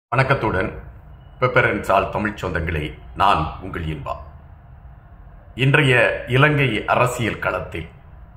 வணக்கத்துடன் பெப்பரன்சால் தமிழ்ச் சொந்தங்களே நான் உங்கள் இன்பா இன்றைய இலங்கை அரசியல் களத்தில்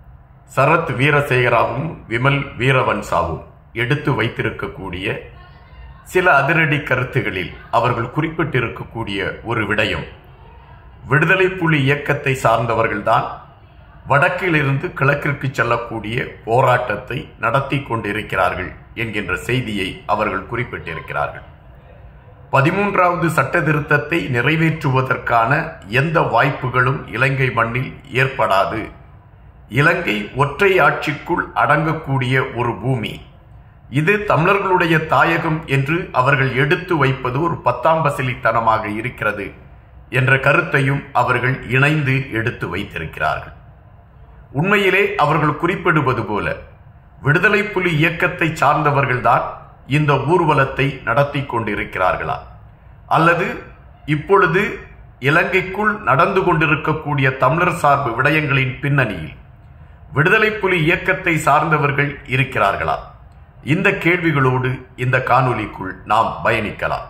சரத் வீரசேகராவும் விமல் வீரவன்சாவும் எடுத்து வைத்திருக்கக்கூடிய சில அதிரடி கருத்துகளில் அவர்கள் குறிப்பிட்டிருக்கக்கூடிய ஒரு விடயம் விடுதலை புலி இயக்கத்தை சார்ந்தவர்கள்தான் வடக்கிலிருந்து கிழக்கிற்கு செல்லக்கூடிய போராட்டத்தை நடத்தி கொண்டிருக்கிறார்கள் என்கின்ற செய்தியை அவர்கள் குறிப்பிட்டிருக்கிறார்கள் பதிமூன்றாவது சட்ட திருத்தத்தை நிறைவேற்றுவதற்கான எந்த வாய்ப்புகளும் இலங்கை மண்ணில் ஏற்படாது இலங்கை ஒற்றை ஆட்சிக்குள் அடங்கக்கூடிய ஒரு பூமி இது தமிழர்களுடைய தாயகம் என்று அவர்கள் எடுத்து வைப்பது ஒரு பத்தாம் பசிலித்தனமாக இருக்கிறது என்ற கருத்தையும் அவர்கள் இணைந்து எடுத்து வைத்திருக்கிறார்கள் உண்மையிலே அவர்கள் குறிப்பிடுவது போல விடுதலை புலி இயக்கத்தை சார்ந்தவர்கள்தான் இந்த ஊர்வலத்தை நடத்தி கொண்டிருக்கிறார்களா அல்லது இப்பொழுது இலங்கைக்குள் நடந்து கொண்டிருக்கக்கூடிய தமிழர் சார்பு விடயங்களின் பின்னணியில் விடுதலை புலி இயக்கத்தை சார்ந்தவர்கள் இருக்கிறார்களா இந்த கேள்விகளோடு இந்த காணொலிக்குள் நாம் பயணிக்கலாம்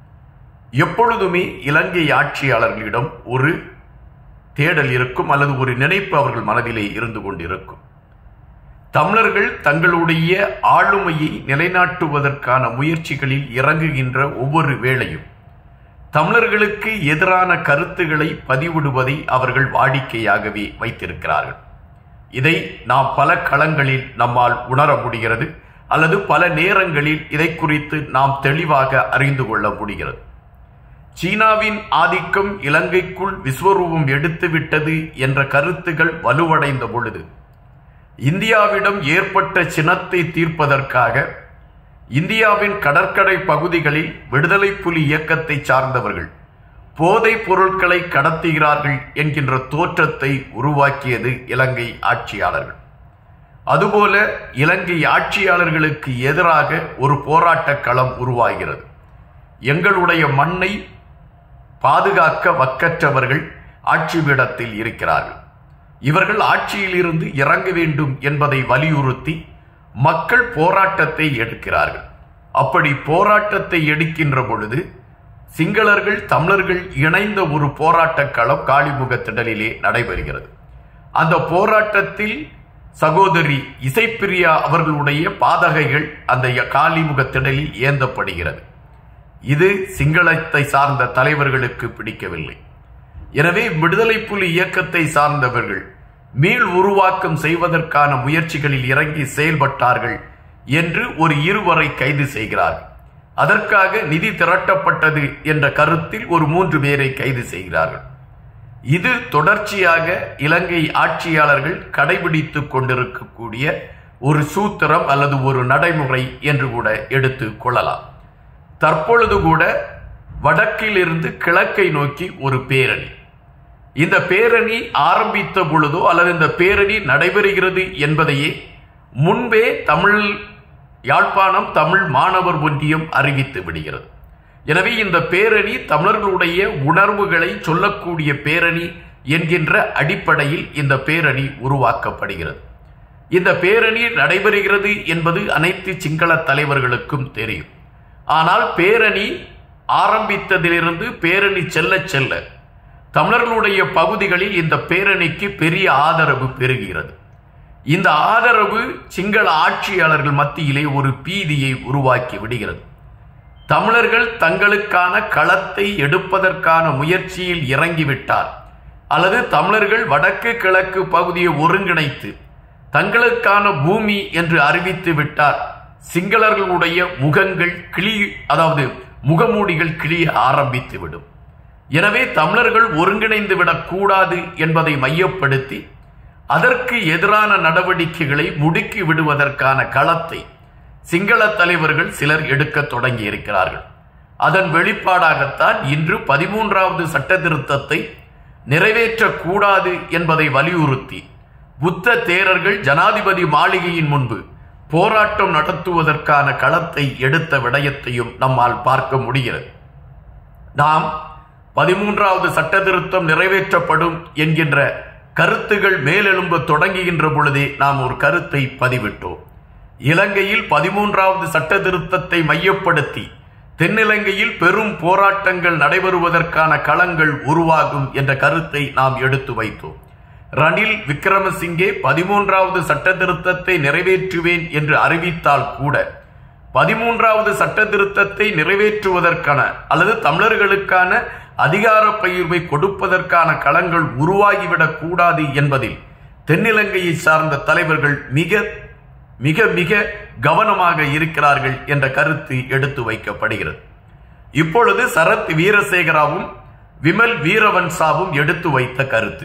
எப்பொழுதுமே இலங்கை ஆட்சியாளர்களிடம் ஒரு தேடல் இருக்கும் அல்லது ஒரு நினைப்பு அவர்கள் மனதிலே இருந்து கொண்டிருக்கும் தமிழர்கள் தங்களுடைய ஆளுமையை நிலைநாட்டுவதற்கான முயற்சிகளில் இறங்குகின்ற ஒவ்வொரு வேளையும் தமிழர்களுக்கு எதிரான கருத்துக்களை பதிவிடுவதை அவர்கள் வாடிக்கையாகவே வைத்திருக்கிறார்கள் இதை நாம் பல களங்களில் நம்மால் உணர முடிகிறது அல்லது பல நேரங்களில் இதை குறித்து நாம் தெளிவாக அறிந்து கொள்ள முடிகிறது சீனாவின் ஆதிக்கம் இலங்கைக்குள் விஸ்வரூபம் எடுத்துவிட்டது என்ற கருத்துகள் வலுவடைந்த பொழுது இந்தியாவிடம் ஏற்பட்ட சினத்தை தீர்ப்பதற்காக இந்தியாவின் கடற்கரை பகுதிகளில் விடுதலை புலி இயக்கத்தை சார்ந்தவர்கள் போதைப் பொருட்களை கடத்துகிறார்கள் என்கின்ற தோற்றத்தை உருவாக்கியது இலங்கை ஆட்சியாளர்கள் அதுபோல இலங்கை ஆட்சியாளர்களுக்கு எதிராக ஒரு போராட்ட களம் உருவாகிறது எங்களுடைய மண்ணை பாதுகாக்க வக்கற்றவர்கள் ஆட்சி பீடத்தில் இருக்கிறார்கள் இவர்கள் ஆட்சியில் இருந்து இறங்க வேண்டும் என்பதை வலியுறுத்தி மக்கள் போராட்டத்தை எடுக்கிறார்கள் அப்படி போராட்டத்தை எடுக்கின்ற பொழுது சிங்களர்கள் தமிழர்கள் இணைந்த ஒரு போராட்ட களம் காளிமுக திடலிலே நடைபெறுகிறது அந்த போராட்டத்தில் சகோதரி இசைப்பிரியா அவர்களுடைய பாதகைகள் அந்த காளிமுக திடலில் ஏந்தப்படுகிறது இது சிங்களத்தை சார்ந்த தலைவர்களுக்கு பிடிக்கவில்லை எனவே விடுதலை புலி இயக்கத்தை சார்ந்தவர்கள் மீள் உருவாக்கம் செய்வதற்கான முயற்சிகளில் இறங்கி செயல்பட்டார்கள் என்று ஒரு இருவரை கைது செய்கிறார்கள் அதற்காக நிதி திரட்டப்பட்டது என்ற கருத்தில் ஒரு மூன்று பேரை கைது செய்கிறார்கள் இது தொடர்ச்சியாக இலங்கை ஆட்சியாளர்கள் கடைபிடித்துக் கொண்டிருக்கக்கூடிய ஒரு சூத்திரம் அல்லது ஒரு நடைமுறை என்று கூட எடுத்து கொள்ளலாம் தற்பொழுது கூட வடக்கில் இருந்து கிழக்கை நோக்கி ஒரு பேரணி இந்த பேரணி ஆரம்பித்த பொழுதோ அல்லது இந்த பேரணி நடைபெறுகிறது என்பதையே முன்பே தமிழ் யாழ்ப்பாணம் தமிழ் மாணவர் ஒன்றியம் அறிவித்து விடுகிறது எனவே இந்த பேரணி தமிழர்களுடைய உணர்வுகளை சொல்லக்கூடிய பேரணி என்கின்ற அடிப்படையில் இந்த பேரணி உருவாக்கப்படுகிறது இந்த பேரணி நடைபெறுகிறது என்பது அனைத்து சிங்கள தலைவர்களுக்கும் தெரியும் ஆனால் பேரணி ஆரம்பித்ததிலிருந்து பேரணி செல்ல செல்ல தமிழர்களுடைய பகுதிகளில் இந்த பேரணிக்கு பெரிய ஆதரவு பெறுகிறது இந்த ஆதரவு சிங்கள ஆட்சியாளர்கள் மத்தியிலே ஒரு பீதியை உருவாக்கி விடுகிறது தமிழர்கள் தங்களுக்கான களத்தை எடுப்பதற்கான முயற்சியில் இறங்கிவிட்டார் அல்லது தமிழர்கள் வடக்கு கிழக்கு பகுதியை ஒருங்கிணைத்து தங்களுக்கான பூமி என்று அறிவித்து விட்டார் சிங்களர்களுடைய முகங்கள் கிளி அதாவது முகமூடிகள் கிளிய ஆரம்பித்து விடும் எனவே தமிழர்கள் ஒருங்கிணைந்து விடக்கூடாது என்பதை மையப்படுத்தி அதற்கு எதிரான நடவடிக்கைகளை முடுக்கி விடுவதற்கான களத்தை சிங்கள தலைவர்கள் சிலர் எடுக்க தொடங்கி இருக்கிறார்கள் அதன் வெளிப்பாடாகத்தான் இன்று பதிமூன்றாவது சட்ட திருத்தத்தை நிறைவேற்றக்கூடாது என்பதை வலியுறுத்தி புத்த தேரர்கள் ஜனாதிபதி மாளிகையின் முன்பு போராட்டம் நடத்துவதற்கான களத்தை எடுத்த விடயத்தையும் நம்மால் பார்க்க முடிகிறது நாம் பதிமூன்றாவது சட்ட திருத்தம் நிறைவேற்றப்படும் என்கின்ற கருத்துகள் மேலெழும்ப தொடங்குகின்ற பொழுதே நாம் ஒரு கருத்தை பதிவிட்டோம் இலங்கையில் பதிமூன்றாவது சட்ட திருத்தத்தை மையப்படுத்தி தென்னிலங்கையில் பெரும் போராட்டங்கள் நடைபெறுவதற்கான களங்கள் உருவாகும் என்ற கருத்தை நாம் எடுத்து வைத்தோம் ரணில் விக்ரமசிங்கே பதிமூன்றாவது சட்ட திருத்தத்தை நிறைவேற்றுவேன் என்று அறிவித்தால் கூட பதிமூன்றாவது சட்ட திருத்தத்தை நிறைவேற்றுவதற்கான அல்லது தமிழர்களுக்கான அதிகார பகிர்வை கொடுப்பதற்கான களங்கள் உருவாகிவிடக் கூடாது என்பதில் தென்னிலங்கையை சார்ந்த தலைவர்கள் மிக மிக மிக கவனமாக இருக்கிறார்கள் என்ற கருத்து எடுத்து வைக்கப்படுகிறது இப்பொழுது சரத் வீரசேகராவும் விமல் வீரவன்சாவும் எடுத்து வைத்த கருத்து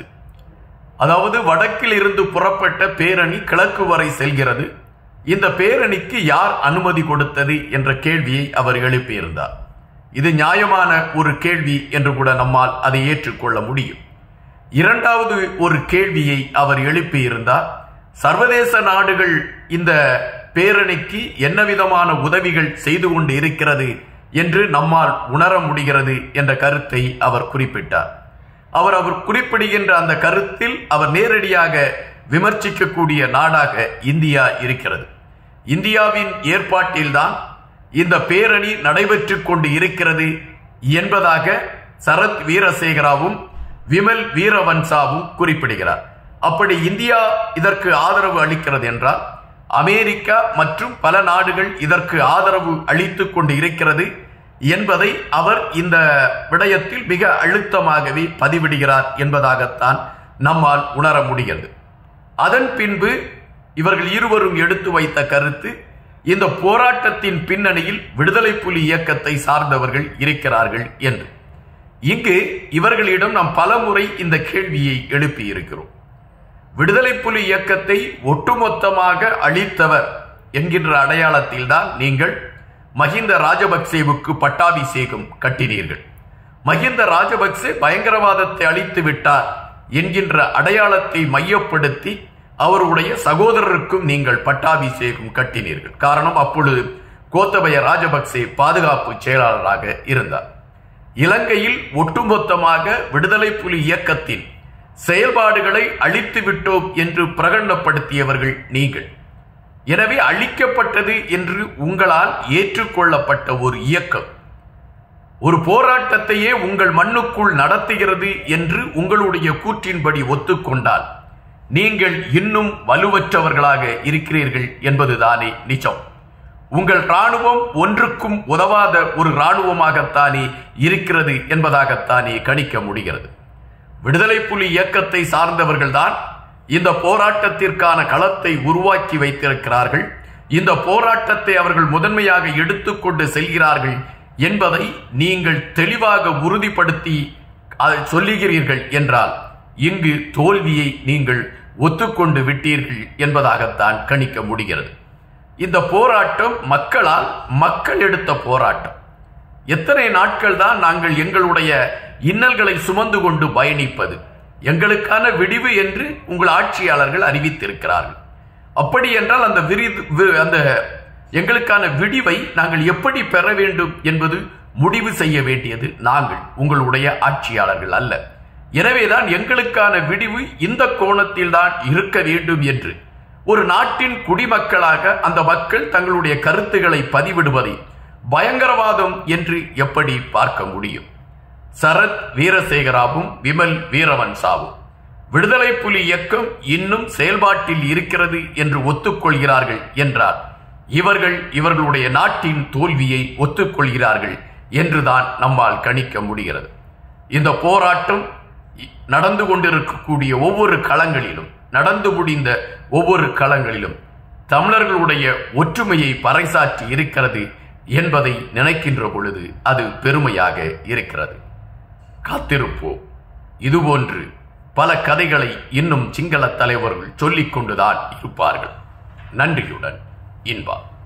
அதாவது வடக்கில் இருந்து புறப்பட்ட பேரணி கிழக்கு வரை செல்கிறது இந்த பேரணிக்கு யார் அனுமதி கொடுத்தது என்ற கேள்வியை அவர் எழுப்பியிருந்தார் இது நியாயமான ஒரு கேள்வி என்று கூட நம்மால் அதை ஏற்றுக்கொள்ள முடியும் இரண்டாவது ஒரு கேள்வியை அவர் எழுப்பியிருந்தார் சர்வதேச நாடுகள் இந்த பேரணிக்கு என்ன விதமான உதவிகள் செய்து கொண்டு இருக்கிறது என்று நம்மால் உணர முடிகிறது என்ற கருத்தை அவர் குறிப்பிட்டார் அவர் அவர் குறிப்பிடுகின்ற அந்த கருத்தில் அவர் நேரடியாக விமர்சிக்கக்கூடிய நாடாக இந்தியா இருக்கிறது இந்தியாவின் ஏற்பாட்டில்தான் இந்த பேரணி நடைபெற்றுக் கொண்டு இருக்கிறது என்பதாக சரத் வீரசேகராவும் விமல் வீரவன்சாவும் குறிப்பிடுகிறார் அப்படி இந்தியா இதற்கு ஆதரவு அளிக்கிறது என்றால் அமெரிக்கா மற்றும் பல நாடுகள் இதற்கு ஆதரவு அளித்துக் கொண்டு இருக்கிறது என்பதை அவர் இந்த விடயத்தில் மிக அழுத்தமாகவே பதிவிடுகிறார் என்பதாகத்தான் நம்மால் உணர முடிகிறது அதன் பின்பு இவர்கள் இருவரும் எடுத்து வைத்த கருத்து இந்த போராட்டத்தின் பின்னணியில் விடுதலை புலி இயக்கத்தை சார்ந்தவர்கள் இருக்கிறார்கள் என்று இங்கு இவர்களிடம் நாம் பலமுறை இந்த கேள்வியை எழுப்பி இருக்கிறோம் விடுதலை புலி இயக்கத்தை ஒட்டுமொத்தமாக அழித்தவர் என்கின்ற அடையாளத்தில் தான் நீங்கள் மஹிந்த ராஜபக்சேவுக்கு பட்டாபிஷேகம் கட்டினீர்கள் மஹிந்த ராஜபக்சே பயங்கரவாதத்தை அழித்து விட்டார் என்கின்ற அடையாளத்தை மையப்படுத்தி அவருடைய சகோதரருக்கும் நீங்கள் பட்டாபிஷேகம் கட்டினீர்கள் காரணம் அப்பொழுது கோத்தபய ராஜபக்சே பாதுகாப்பு செயலாளராக இருந்தார் இலங்கையில் ஒட்டுமொத்தமாக விடுதலை புலி இயக்கத்தின் செயல்பாடுகளை அழித்து விட்டோம் என்று பிரகடனப்படுத்தியவர்கள் நீங்கள் எனவே அழிக்கப்பட்டது என்று உங்களால் ஏற்றுக்கொள்ளப்பட்ட ஒரு இயக்கம் ஒரு போராட்டத்தையே உங்கள் மண்ணுக்குள் நடத்துகிறது என்று உங்களுடைய கூற்றின்படி ஒத்துக்கொண்டால் நீங்கள் இன்னும் வலுவற்றவர்களாக இருக்கிறீர்கள் என்பதுதானே நிஜம் உங்கள் ராணுவம் ஒன்றுக்கும் உதவாத ஒரு ராணுவமாகத்தானே இருக்கிறது என்பதாகத்தானே கணிக்க முடிகிறது விடுதலை புலி இயக்கத்தை சார்ந்தவர்கள்தான் இந்த போராட்டத்திற்கான களத்தை உருவாக்கி வைத்திருக்கிறார்கள் இந்த போராட்டத்தை அவர்கள் முதன்மையாக எடுத்துக்கொண்டு செல்கிறார்கள் என்பதை நீங்கள் தெளிவாக உறுதிப்படுத்தி அதை சொல்லுகிறீர்கள் என்றால் இங்கு தோல்வியை நீங்கள் ஒத்துக்கொண்டு விட்டீர்கள் என்பதாகத்தான் கணிக்க முடிகிறது இந்த போராட்டம் மக்களால் மக்கள் எடுத்த போராட்டம் எத்தனை நாட்கள் தான் நாங்கள் எங்களுடைய இன்னல்களை சுமந்து கொண்டு பயணிப்பது எங்களுக்கான விடிவு என்று உங்கள் ஆட்சியாளர்கள் அறிவித்திருக்கிறார்கள் அப்படி என்றால் அந்த விரிது வி- அந்த எங்களுக்கான விடிவை நாங்கள் எப்படி பெற வேண்டும் என்பது முடிவு செய்ய வேண்டியது நாங்கள் உங்களுடைய ஆட்சியாளர்கள் அல்ல எனவேதான் எங்களுக்கான விடிவு இந்த கோணத்தில் தான் இருக்க வேண்டும் என்று ஒரு நாட்டின் குடிமக்களாக அந்த மக்கள் தங்களுடைய கருத்துக்களை பதிவிடுவதை பயங்கரவாதம் என்று எப்படி பார்க்க முடியும் சரத் வீரசேகராவும் விமல் வீரவன்சாவும் விடுதலை புலி இயக்கம் இன்னும் செயல்பாட்டில் இருக்கிறது என்று ஒத்துக்கொள்கிறார்கள் என்றால் இவர்கள் இவர்களுடைய நாட்டின் தோல்வியை ஒத்துக்கொள்கிறார்கள் என்றுதான் நம்மால் கணிக்க முடிகிறது இந்த போராட்டம் இ- நடந்து கொண்டிருக்கக்கூடிய ஒவ்வொரு களங்களிலும் நடந்து முடிந்த ஒவ்வொரு களங்களிலும் தமிழர்களுடைய ஒற்றுமையை பறைசாற்றி இருக்கிறது என்பதை நினைக்கின்ற பொழுது அது பெருமையாக இருக்கிறது காத்திருப்போம் இதுபோன்று பல கதைகளை இன்னும் சிங்கள தலைவர்கள் சொல்லிக் கொண்டுதான் இருப்பார்கள் நன்றியுடன் இன்பா